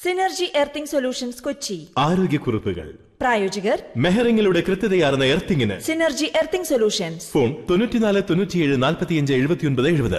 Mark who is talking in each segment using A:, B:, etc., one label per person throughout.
A: synergy Earthing Solutions Kochi
B: ആരോഗ്യക്കുറിപ്പുകൾ
A: പ്രായോജകർ
B: മെഹറിങ്ങളുടെ കൃത്യതയാർന്ന എർത്തിങ്ങിന്
A: സിനർജി എർത്തിംഗ് സൊല്യൂഷൻസ്
B: ഫോൺ തൊണ്ണൂറ്റിനാല് തൊണ്ണൂറ്റിയേഴ് നാൽപ്പത്തിയഞ്ച് എഴുപത്തിയൊൻപത് എഴുപത്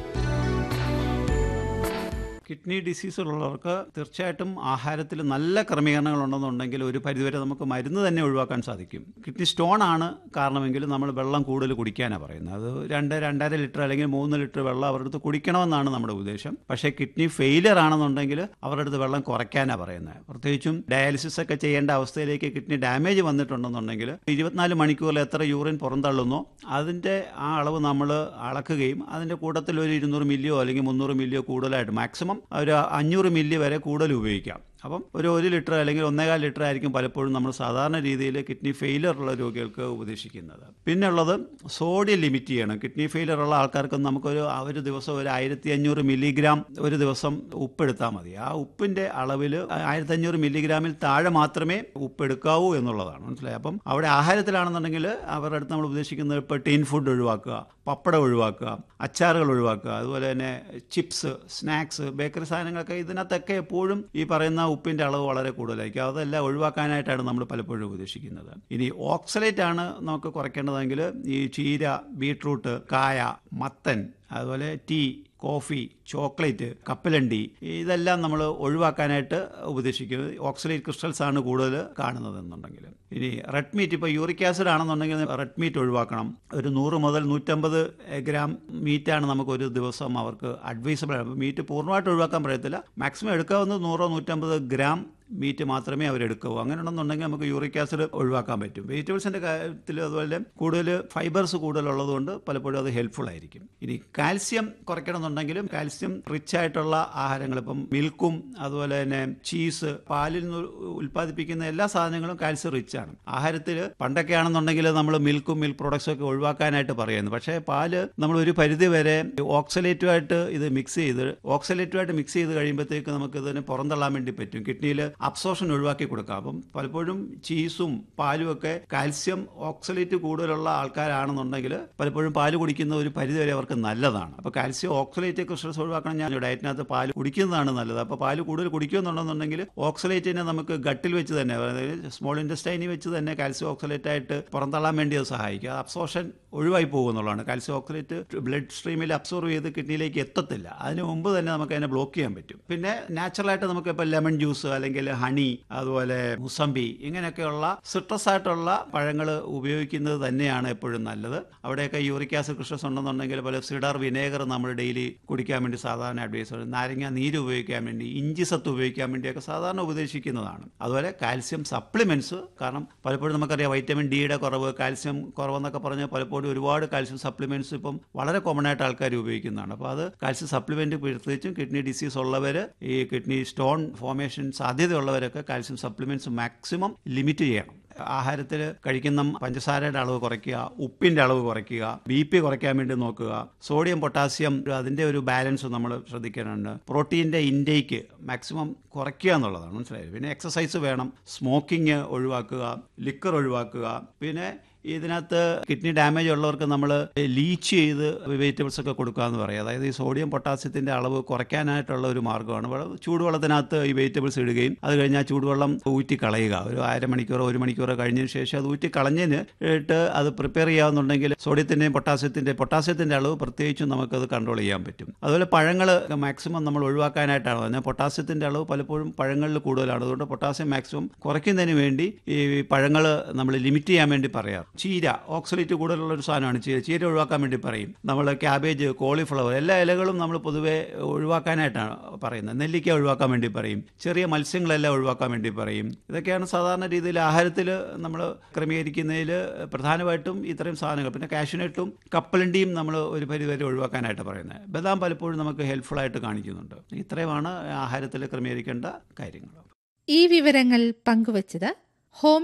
C: കിഡ്നി ഡിസീസ് ഉള്ളവർക്ക് തീർച്ചയായിട്ടും ആഹാരത്തിൽ നല്ല ക്രമീകരണങ്ങൾ ഉണ്ടെന്നുണ്ടെങ്കിൽ ഒരു പരിധിവരെ നമുക്ക് മരുന്ന് തന്നെ ഒഴിവാക്കാൻ സാധിക്കും കിഡ്നി സ്റ്റോൺ ആണ് കാരണമെങ്കിൽ നമ്മൾ വെള്ളം കൂടുതൽ കുടിക്കാനാണ് പറയുന്നത് അത് രണ്ട് രണ്ടര ലിറ്റർ അല്ലെങ്കിൽ മൂന്ന് ലിറ്റർ വെള്ളം അവരുടെ അടുത്ത് കുടിക്കണമെന്നാണ് നമ്മുടെ ഉദ്ദേശം പക്ഷേ കിഡ്നി ഫെയിലിയർ ആണെന്നുണ്ടെങ്കിൽ അവരുടെ അടുത്ത് വെള്ളം കുറയ്ക്കാനാണ് പറയുന്നത് പ്രത്യേകിച്ചും ഡയാലിസിസ് ഒക്കെ ചെയ്യേണ്ട അവസ്ഥയിലേക്ക് കിഡ്നി ഡാമേജ് വന്നിട്ടുണ്ടെന്നുണ്ടെങ്കിൽ ഇരുപത്തിനാല് മണിക്കൂറിൽ എത്ര യൂറിൻ പുറന്തള്ളുന്നോ അതിൻ്റെ ആ അളവ് നമ്മൾ അളക്കുകയും അതിൻ്റെ കൂട്ടത്തിൽ ഒരു ഇരുന്നൂറ് മില്ലിയോ അല്ലെങ്കിൽ മുന്നൂറ് മില്ലിയോ കൂടുതലായിട്ട് മാക്സിമം ഒരു അഞ്ഞൂറ് മില്ലി വരെ കൂടുതൽ ഉപയോഗിക്കാം അപ്പം ഒരു ഒരു ലിറ്റർ അല്ലെങ്കിൽ ഒന്നേകാൽ ലിറ്റർ ആയിരിക്കും പലപ്പോഴും നമ്മൾ സാധാരണ രീതിയിൽ കിഡ്നി ഫെയിലിയർ ഉള്ള രോഗികൾക്ക് ഉപദേശിക്കുന്നത് പിന്നെ ഉള്ളത് സോഡിയം ലിമിറ്റ് ചെയ്യണം കിഡ്നി ഫെയിലിയർ ഉള്ള ആൾക്കാർക്ക് നമുക്കൊരു ആ ഒരു ദിവസം ഒരു ആയിരത്തി അഞ്ഞൂറ് മില്ലിഗ്രാം ഒരു ദിവസം ഉപ്പ് എടുത്താൽ മതി ആ ഉപ്പിൻ്റെ അളവിൽ ആയിരത്തി അഞ്ഞൂറ് മില്ലിഗ്രാമിൽ താഴെ മാത്രമേ ഉപ്പ് എടുക്കാവൂ എന്നുള്ളതാണ് മനസ്സിലായി അപ്പം അവിടെ ആഹാരത്തിലാണെന്നുണ്ടെങ്കിൽ അവരുടെ അടുത്ത് നമ്മൾ ഉപദേശിക്കുന്നത് ഇപ്പോൾ ടീൻ ഫുഡ് ഒഴിവാക്കുക പപ്പടം ഒഴിവാക്കുക അച്ചാറുകൾ ഒഴിവാക്കുക അതുപോലെ തന്നെ ചിപ്സ് സ്നാക്സ് ബേക്കറി സാധനങ്ങളൊക്കെ ഇതിനകത്തൊക്കെ എപ്പോഴും ഈ പറയുന്ന ഉപ്പിൻ്റെ അളവ് വളരെ കൂടുതലായിരിക്കും അതെല്ലാം ഒഴിവാക്കാനായിട്ടാണ് നമ്മൾ പലപ്പോഴും ഉപദേശിക്കുന്നത് ഇനി ഓക്സലേറ്റ് ആണ് നമുക്ക് കുറയ്ക്കേണ്ടതെങ്കിൽ ഈ ചീര ബീട്രൂട്ട് കായ മത്തൻ അതുപോലെ ടീ കോഫി ചോക്ലേറ്റ് കപ്പലണ്ടി ഇതെല്ലാം നമ്മൾ ഒഴിവാക്കാനായിട്ട് ഉപദേശിക്കുന്നത് ഓക്സലേറ്റ് ക്രിസ്റ്റൽസ് ആണ് കൂടുതൽ കാണുന്നതെന്നുണ്ടെങ്കിൽ ഇനി റെഡ് മീറ്റ് ഇപ്പോൾ യൂറിക് ആസിഡ് ആണെന്നുണ്ടെങ്കിൽ റെഡ് മീറ്റ് ഒഴിവാക്കണം ഒരു നൂറ് മുതൽ നൂറ്റമ്പത് ഗ്രാം മീറ്റാണ് നമുക്ക് ഒരു ദിവസം അവർക്ക് അഡ്വൈസബിൾ ആണ് മീറ്റ് പൂർണ്ണമായിട്ട് ഒഴിവാക്കാൻ പറയത്തില്ല മാക്സിമം എടുക്കാവുന്നത് നൂറോ നൂറ്റമ്പത് ഗ്രാം മീറ്റ് മാത്രമേ അവരെടുക്കാവൂ അങ്ങനെ ഉണ്ടെന്നുണ്ടെങ്കിൽ നമുക്ക് യൂറിക് ആസിഡ് ഒഴിവാക്കാൻ പറ്റും വെജിറ്റബിൾസിൻ്റെ കാര്യത്തിൽ അതുപോലെ കൂടുതൽ ഫൈബേഴ്സ് കൂടുതലുള്ളതുകൊണ്ട് പലപ്പോഴും അത് ഹെൽപ്ഫുൾ ആയിരിക്കും ഇനി കാൽസ്യം കുറയ്ക്കണമെന്നുണ്ടെങ്കിലും കാൽസ്യം റിച്ച് ആയിട്ടുള്ള ആഹാരങ്ങൾ ഇപ്പം മിൽക്കും അതുപോലെ തന്നെ ചീസ് പാലിൽ നിന്ന് ഉൽപ്പാദിപ്പിക്കുന്ന എല്ലാ സാധനങ്ങളും കാൽസ്യം റിച്ച് ആണ് ആഹാരത്തിൽ പണ്ടൊക്കെ ആണെന്നുണ്ടെങ്കിൽ നമ്മൾ മിൽക്കും മിൽക്ക് പ്രോഡക്ട്സും ഒക്കെ ഒഴിവാക്കാനായിട്ട് പറയുന്നു പക്ഷേ പാല് നമ്മൾ ഒരു പരിധി വരെ ഓക്സലേറ്റുമായിട്ട് ഇത് മിക്സ് ചെയ്ത് ഓക്സലേറ്റുമായിട്ട് മിക്സ് ചെയ്ത് കഴിയുമ്പോഴത്തേക്ക് നമുക്ക് ഇതിനെ പുറന്തള്ളാൻ വേണ്ടി പറ്റും കിഡ്നിയിൽ അബ്സോർഷൻ ഒഴിവാക്കി കൊടുക്കാം അപ്പം പലപ്പോഴും ചീസും പാലും ഒക്കെ കാൽസ്യം ഓക്സലേറ്റ് കൂടുതലുള്ള ആൾക്കാരാണെന്നുണ്ടെങ്കിൽ പലപ്പോഴും പാല് കുടിക്കുന്ന ഒരു പരിധി വരെ അവർക്ക് നല്ലതാണ് അപ്പോൾ കാൽസ്യം ഓക്സലേറ്റ് ക്രിസ്റ്റൽസ് ഒഴിവാക്കണം ഞാൻ ഡയറ്റിനകത്ത് പാല് കുടിക്കുന്നതാണ് നല്ലത് അപ്പോൾ പാല് കൂടുതൽ കുടിക്കുന്നുണ്ടെന്നുണ്ടെങ്കിൽ ഓക്സലേറ്റിനെ നമുക്ക് ഗട്ടിൽ വെച്ച് തന്നെ അതായത് സ്മോൾ ഇൻഡസ്റ്റൈനിൽ വെച്ച് തന്നെ കാൽസ്യം ഓക്സലേറ്റ് ആയിട്ട് പുറന്തള്ളാൻ വേണ്ടി അത് സഹായിക്കും അബ്സോർഷൻ ഒഴിവായി പോകുന്നുള്ളതാണ് കാൽസ്യം ഓക്സലേറ്റ് ബ്ലഡ് സ്ട്രീമിൽ അബ്സോർവ് ചെയ്ത് കിഡ്നിയിലേക്ക് എത്തത്തില്ല അതിന് മുമ്പ് തന്നെ നമുക്ക് അതിനെ ബ്ലോക്ക് ചെയ്യാൻ പറ്റും പിന്നെ നാച്ചുറലായിട്ട് നമുക്ക് ഇപ്പോൾ ലെമൺ ജ്യൂസ് അല്ലെങ്കിൽ ഹണി അതുപോലെ മുസമ്പി ഇങ്ങനെയൊക്കെയുള്ള സിട്രസ് ആയിട്ടുള്ള പഴങ്ങൾ ഉപയോഗിക്കുന്നത് തന്നെയാണ് എപ്പോഴും നല്ലത് അവിടെയൊക്കെ യൂറിക് ആസിഡ് ക്രിസ്റ്റസ് ഉണ്ടെന്നുണ്ടെങ്കിൽ പോലെ സിഡർ വിനേഗർ നമ്മൾ ഡെയിലി കുടിക്കാൻ വേണ്ടി സാധാരണ അഡ്വൈസ് പറയും നാരങ്ങ നീര് ഉപയോഗിക്കാൻ വേണ്ടി ഇഞ്ചി സത്ത് ഉപയോഗിക്കാൻ വേണ്ടിയൊക്കെ സാധാരണ ഉപദേശിക്കുന്നതാണ് അതുപോലെ കാൽസ്യം സപ്ലിമെന്റ്സ് കാരണം പലപ്പോഴും നമുക്കറിയാം വൈറ്റമിൻ ഡിയുടെ കുറവ് കാൽസ്യം കുറവെന്നൊക്കെ പറഞ്ഞ് പലപ്പോഴും ഒരുപാട് കാൽസ്യം സപ്ലിമെന്റ്സ് ഇപ്പം വളരെ കോമൺ ആയിട്ട് ആൾക്കാർ ഉപയോഗിക്കുന്നതാണ് അപ്പോൾ അത് കാൽസ്യം സപ്ലിമെന്റ് പ്രത്യേകിച്ചും കിഡ്നി ഡിസീസ് ഉള്ളവർ ഈ കിഡ്നി സ്റ്റോൺ ഫോർമേഷൻ സാധ്യതയുള്ളവരൊക്കെ കാൽസ്യം സപ്ലിമെന്റ്സ് മാക്സിമം ലിമിറ്റ് ചെയ്യണം ആഹാരത്തിൽ കഴിക്കുന്ന പഞ്ചസാരയുടെ അളവ് കുറയ്ക്കുക ഉപ്പിൻ്റെ അളവ് കുറയ്ക്കുക ബി പി കുറയ്ക്കാൻ വേണ്ടി നോക്കുക സോഡിയം പൊട്ടാസ്യം അതിൻ്റെ ഒരു ബാലൻസ് നമ്മൾ ശ്രദ്ധിക്കാനുണ്ട് പ്രോട്ടീൻ്റെ ഇൻടേക്ക് മാക്സിമം കുറയ്ക്കുക എന്നുള്ളതാണ് മനസ്സിലായത് പിന്നെ എക്സസൈസ് വേണം സ്മോക്കിംഗ് ഒഴിവാക്കുക ലിക്കർ ഒഴിവാക്കുക പിന്നെ ഇതിനകത്ത് കിഡ്നി ഡാമേജ് ഉള്ളവർക്ക് നമ്മൾ ലീച്ച് ചെയ്ത് വെജിറ്റബിൾസ് ഒക്കെ കൊടുക്കാമെന്ന് പറയും അതായത് ഈ സോഡിയം പൊട്ടാസ്യത്തിൻ്റെ അളവ് കുറയ്ക്കാനായിട്ടുള്ള ഒരു മാർഗ്ഗമാണ് വെള്ളം- ചൂടുവെള്ളത്തിനകത്ത് ഈ വെജിറ്റബിൾസ് ഇടുകയും അത് കഴിഞ്ഞാൽ ചൂടുവെള്ളം ഊറ്റി കളയുക ഒരു അര മണിക്കൂറോ ഒരു മണിക്കൂറോ കഴിഞ്ഞതിന് ശേഷം അത് ഊറ്റി കളഞ്ഞതിന് ഇട്ട് അത് പ്രിപ്പയർ ചെയ്യാവുന്നുണ്ടെങ്കിൽ സോഡിയത്തിൻ്റെയും പൊട്ടാസ്യത്തിൻ്റെ പൊട്ടാസ്യത്തിൻ്റെ അളവ് പ്രത്യേകിച്ചും നമുക്കത് കൺട്രോൾ ചെയ്യാൻ പറ്റും അതുപോലെ പഴങ്ങൾ മാക്സിമം നമ്മൾ ഒഴിവാക്കാനായിട്ടാണ് പറഞ്ഞത് പൊട്ടാസ്യത്തിൻ്റെ അളവ് പലപ്പോഴും പഴങ്ങളിൽ കൂടുതലാണ് അതുകൊണ്ട് പൊട്ടാസ്യം മാക്സിമം കുറയ്ക്കുന്നതിന് വേണ്ടി ഈ പഴങ്ങൾ നമ്മൾ ലിമിറ്റ് ചെയ്യാൻ വേണ്ടി പറയാം ചീര ഓക്സലേറ്റ് കൂടുതലുള്ള ഒരു സാധനമാണ് ചീര ചീര ഒഴിവാക്കാൻ വേണ്ടി പറയും നമ്മൾ ക്യാബേജ് കോളിഫ്ലവർ എല്ലാ ഇലകളും നമ്മൾ പൊതുവെ ഒഴിവാക്കാനായിട്ടാണ് പറയുന്നത് നെല്ലിക്ക ഒഴിവാക്കാൻ വേണ്ടി പറയും ചെറിയ മത്സ്യങ്ങളെല്ലാം ഒഴിവാക്കാൻ വേണ്ടി പറയും ഇതൊക്കെയാണ് സാധാരണ രീതിയിൽ ആഹാരത്തിൽ നമ്മൾ ക്രമീകരിക്കുന്നതിൽ പ്രധാനമായിട്ടും ഇത്രയും സാധനങ്ങൾ പിന്നെ കാഷ്യൂനട്ടും കപ്പലണ്ടിയും നമ്മൾ ഒരു പരിധിവരെ ഒഴിവാക്കാനായിട്ട് പറയുന്നത് ബദാം പലപ്പോഴും നമുക്ക് ഹെൽപ്ഫുൾ ആയിട്ട് കാണിക്കുന്നുണ്ട് ഇത്രയുമാണ് ആഹാരത്തിൽ ക്രമീകരിക്കേണ്ട കാര്യങ്ങൾ
D: ഈ വിവരങ്ങൾ പങ്കുവച്ചത് ഹോം